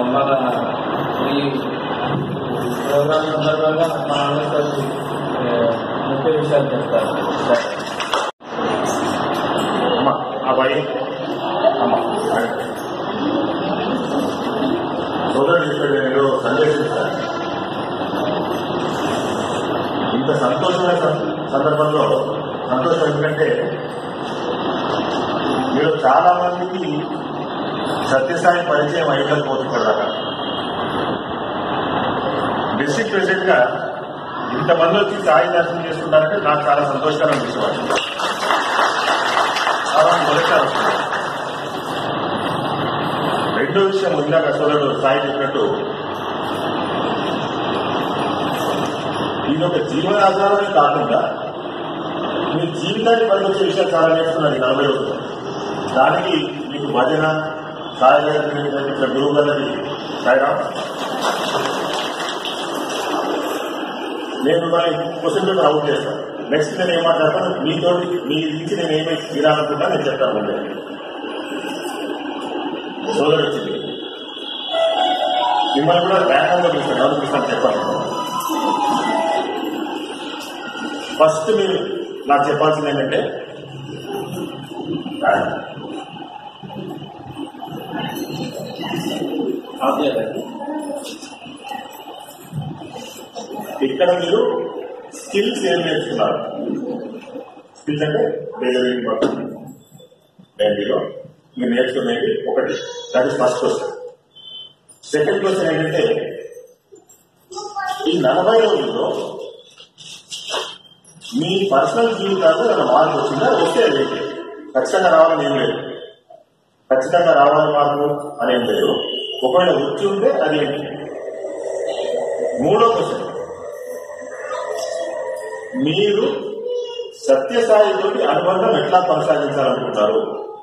మన ఈ ప్రోగ్రామ్ సందర్భంగా మా ఆంధ్రప్రదేశ్ ముఖ్య విషయాలు చెప్తారు అమ్మా అబ్బాయి అమ్మా సోదరుడు చెప్పాడు నేను సందేశిస్తాను ఇంత సంతోషమైన సం- సందర్భంలో సంతోషం ఎందుకంటే మీరు చాలా మందికి సత్యసాయి పరిచయం అయ్యకపోతున్నారు దాకా డిస్ట్రిక్ట్ ప్రెసిడెంట్ గా ఇంతమంది వచ్చి సాయి దర్శనం చేస్తున్నారంటే నాకు చాలా సంతోషకరం విషయం చాలా మొదటిసారి వస్తుంది. రెండో విషయం ఇందాక సోదరుడు సాయి చెప్పినట్టు ఇది ఒక జీవనాధారమే కాకుండా మీ జీవితాన్ని పనికొచ్చే విషయాలు చాలా నేర్చుకున్నారు ఈ నలభై రోజులు దానికి మీకు భజన సాయి గారి ఇట్లా గురువు గారి సాయిరామ్ నేను మరి క్వశ్చన్ పేపర్ అవుట్ చేస్తాను నెక్స్ట్ నేను ఏం మాట్లాడతాను మీతో మీ నుంచి నేను ఏమై తీరాలనుకుంటా నేను చెప్తాను ముందే సోదరు వచ్చింది మిమ్మల్ని కూడా వ్యాఖ్యానంలో పిలుస్తాను ఎవరు పిలుస్తాను చెప్పాలి ఫస్ట్ మీరు నాకు చెప్పాల్సింది ఏంటంటే ఆప్యాయత ఇక్కడ మీరు స్కిల్స్ ఏం నేర్చుకున్నారు స్కిల్స్ అంటే టైలరింగ్ వర్క్ డైరీలో మీరు నేర్చుకునేది ఒకటి that is first question second question ఏంటంటే ఈ నలభై రోజుల్లో మీ పర్సనల్ జీవితాల్లో ఏమైనా మార్పు వచ్చిందా వస్తే లేదు ఖచ్చితంగా రావాలని ఏం లేదు ఖచ్చితంగా రావాలని మార్పు అనేం లేదు ఒకవేళ వచ్చి ఉంటే అది ఏంటి మూడో క్వశ్చన్ మీరు సత్యసాయితోటి అనుబంధం ఎట్లా కొనసాగించాలనుకుంటారు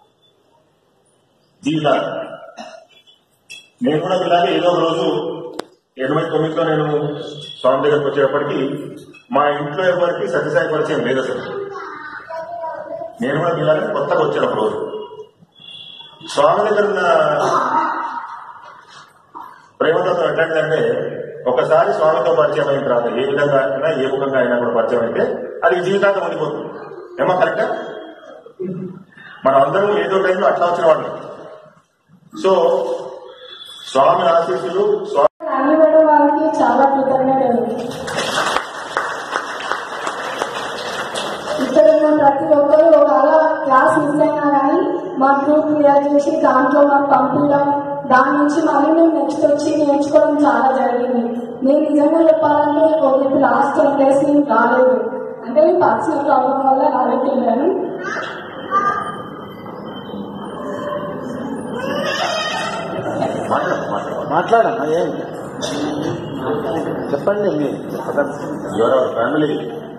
జీవితాన్ని నేను కూడా ఇలాగే ఏదో ఒక రోజు ఎనభై తొమ్మిదిలో నేను స్వామి దగ్గరకు వచ్చేటప్పటికి మా ఇంట్లో ఎవరికి సత్యసాయి పరిచయం లేదు అసలు నేను కూడా ఇలాగే కొత్తగా వచ్చాను ఒక రోజు స్వామి దగ్గర ఉన్న ప్రేమతత్వం ఎట్లాంటిదంటే ఒకసారి స్వామితో పరిచయం అయిన తర్వాత ఏ విధంగా అయినా ఏ ముఖంగా అయినా కూడా పరిచయం అయితే అది జీవితాంతం ఉండిపోతుంది ఏమో కరెక్టా మనం అందరం ఏదో టైంలో అట్లా వచ్చిన వాళ్ళు సో స్వామి ఆశీస్సులు స్వామి అనివ్వడం వాళ్ళకి చాలా కృతజ్ఞతలు ఇక్కడ ఉన్న ప్రతి ఒక్కరు ఒకవేళ క్లాస్ మిస్ అయినా కానీ మా గ్రూప్ క్లియర్ చేసి దాంట్లో మాకు పంపించడం దాని నుంచి మళ్ళీ మేము నెక్స్ట్ వచ్చి నేర్చుకోవడం చాలా జరిగింది నేను నిజంగా చెప్పాలంటే ఒక లాస్ట్ టెన్ డేస్ నేను రాలేదు అంటే నేను పర్సనల్ ప్రాబ్లం వల్ల రాలేకపోయాను మాట్లాడు మాట్లాడు మాట్లాడమ్మా ఏం చెప్పండి మీ యువర్ ఫ్యామిలీ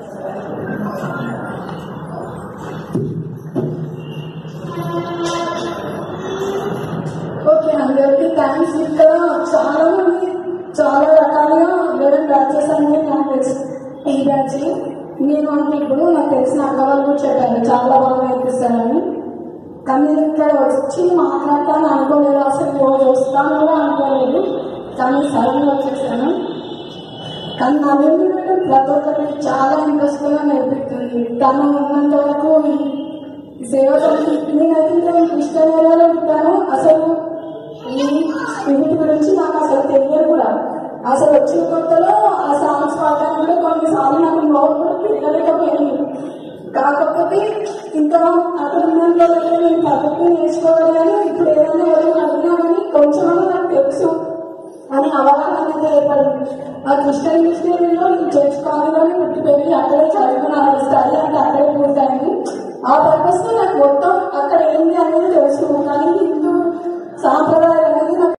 ఓకే అందరికి థ్యాంక్స్ ఇక్కడ చాలా మంది చాలా రకాలుగా లెవెన్ బ్యాచెస్ అనేది నాకు తెలుసు ఈ బ్యాచ్ నేను అంటే ఇప్పుడు నాకు తెలిసిన అక్క వాళ్ళు కూడా చెప్పారు చాలా బాగా నేర్పిస్తారని కానీ నేను ఇక్కడ వచ్చి మాట్లాడతాను అనుకోలేదు అసలు రోజు వస్తాను కూడా అనుకోలేదు కానీ సడన్ గా వచ్చేసాను కానీ నలుగురు మేడం ప్రతి ఒక్కరికి చాలా ఇంట్రెస్ట్ గా నేర్పిస్తుంది తను ఉన్నంత వరకు ఈ సేవ సమితి నేనైతే ఇంకా ఇష్టం ఉంటాను అసలు ఈ స్పిరిట్ గురించి నాకు అసలు తెలియదు కూడా అసలు వచ్చిన కొత్తలో ఆ సాంగ్స్ పాడడానికి కూడా కొన్నిసార్లు నాకు నోట్ కూడా తిరగలేకపోయింది కాకపోతే ఇంకా అక్కడ ఉన్న నేను పద్ధతి నేర్చుకోవాలి కానీ ఇప్పుడు ఏదైనా ఎవరైనా అడిగినా కానీ కొంచెం నాకు తెలుసు అని అవగాహన అనేది ఏర్పడింది ఆ కృష్ణ మిషనరీలో ఈ చర్చ్ కాలంలోనే పుట్టి పెరిగి అక్కడే చదువుకున్నాను స్టడీ అంటే అక్కడే పూర్తయింది ఆ పర్పస్ లో నాకు మొత్తం అక్కడ ఏంటి అనేది తెలుసు కానీ హిందూ సాంప్రదాయాలు అనేది నాకు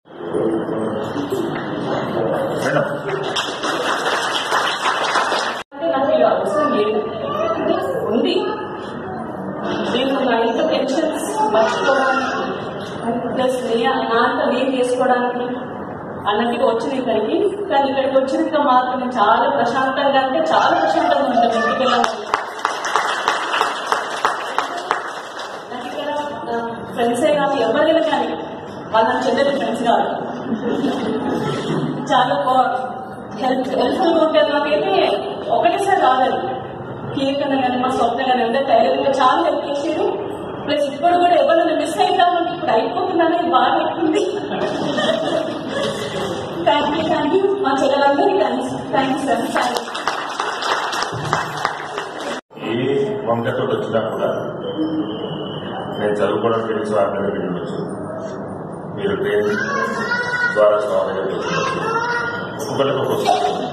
మేడం అంటే నాకు ఈ అవసరం లేదు ఉంది నేను నా ఇంట్లో టెన్షన్స్ మర్చిపోవడానికి ప్లస్ నా అంతా నేను చేసుకోవడానికి అన్నట్టుగా వచ్చిన ఇక్కడికి కానీ ఇక్కడికి వచ్చినాక మాత్రం నేను చాలా ప్రశాంతంగా అంటే చాలా ప్రశాంతంగా ఉంటాను ఇంటికి వెళ్ళాలి నాకు ఇక్కడ ఫ్రెండ్సే కానీ ఎవరైనా కానీ వాళ్ళ చెల్లెలు ఫ్రెండ్స్ కాదు చాలా హెల్ప్ హెల్ప్ఫుల్గా ఉంటుంది నాకైతే ఒకటేసారి రాలేదు కీర్తన కానీ మా స్వప్న కానీ అందరు ధైర్యంగా చాలా హెల్ప్ చేసారు ప్లస్ ఇప్పుడు కూడా ఎవరైనా మిస్ అవుతామంటే ఇప్పుడు అయిపోతుందని బాగా అవుతుంది థ్యాంక్ యూ థ్యాంక్ యూ మా చెల్లెలందరికీ థ్యాంక్స్ థ్యాంక్స్ సార్ థ్యాంక్స్ ఏ వంకతో వచ్చినా కూడా నేను చదువుకోవడం గురించి వారి దగ్గరికి వెళ్ళవచ్చు మీరు ట్రైన్ ద్వారా స్వామి దగ్గరికి వెళ్ళవచ్చు ఒక్కొక్కరికి ఒక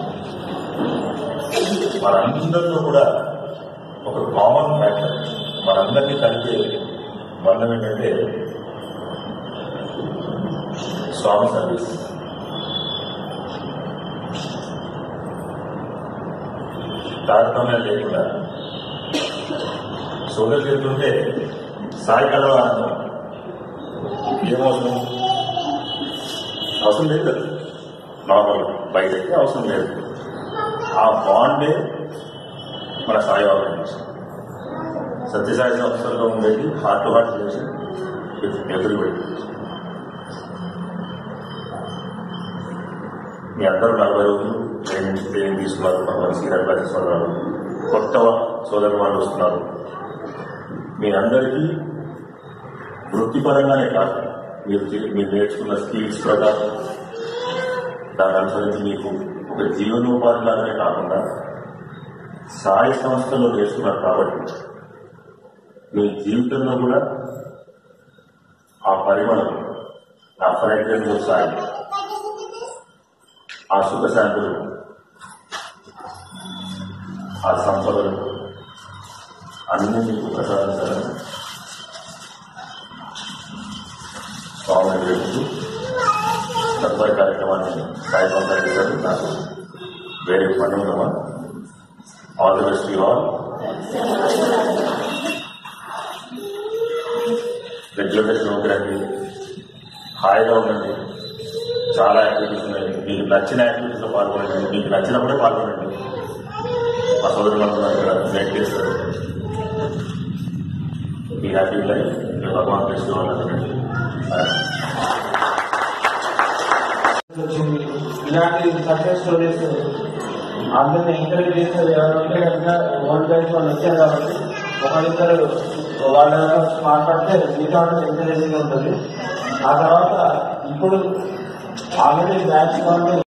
మనందరిలో కూడా ఒక కామన్ ఫ్యాక్టర్ మనందరినీ కలిపే బంధం ఏంటంటే స్వామి సర్వీస్ తారతమ్యం లేకుండా సోదరు చేస్తుంటే సాయంకాలం ఆనందం ఏమవసరం అవసరం లేదు కదా నార్మల్ బయట అయితే అవసరం లేదు ఆ బాండే మన సాయి ఆర్గనైజేషన్ సత్యసాయి సంస్థలో ఉండేది heart to heart relation with everybody మీ అందరూ నలభై రోజులు ట్రైనింగ్ ట్రైనింగ్ తీసుకున్నారు కొంతమంది సీనియర్ క్లాసెస్ ఉన్నారు కొత్త సోదరు వాళ్ళు వస్తున్నారు మీ అందరికీ వృత్తిపరంగానే కాదు మీరు చే- మీరు నేర్చుకున్న స్కిల్స్ ప్రకారం దాని అనుసరించి మీకు ఒక జీవనోపాధి లాగానే కాకుండా సాయి సంస్థలో నేర్చుకున్నారు కాబట్టి మీ జీవితంలో కూడా ఆ పరిమళం ఆ ఫ్రాగ్రెన్స్ ఆఫ్ సాయి ఆ సుఖశాంతులు ఆ సంపదలు అన్ని మీకు ప్రసాదించాలని స్వామి వేడుతూ తదుపరి కార్యక్రమాన్ని సాయి కొనసాగించారు నాకు వేరే పని ఉన్నమా all the best you all రెగ్యులర్గా శ్రమకి హాయిగా ఉండండి చాలా యాక్టివిటీస్ ఉన్నాయి మీకు నచ్చిన యాక్టివిటీస్ లో పాల్గొనండి మీకు నచ్చినప్పుడే పాల్గొనండి మా సోదరులు ఉన్నారు ఇక్కడ వెయిట్ చేస్తారు మీ హ్యాపీ లైఫ్ మీ భగవాన్ కృష్ణ వాళ్ళందరికీ వచ్చింది ఇలాంటి సక్సెస్ స్టోరీస్ అందరిని ఎంకరేజ్ చేసేది ఎవరు ఉంటే కనుక ఓల్డ్ గైడ్స్ వాళ్ళు వచ్చారు కాబట్టి ఒకరిద్దరు వాళ్ళ గురించి మాట్లాడితే మిగతా వాళ్ళకి ఎంకరేజింగ్ ఉంటుంది ఆ తర్వాత ఇప్పుడు ఆల్రెడీ బ్యాచ్ వాళ్ళు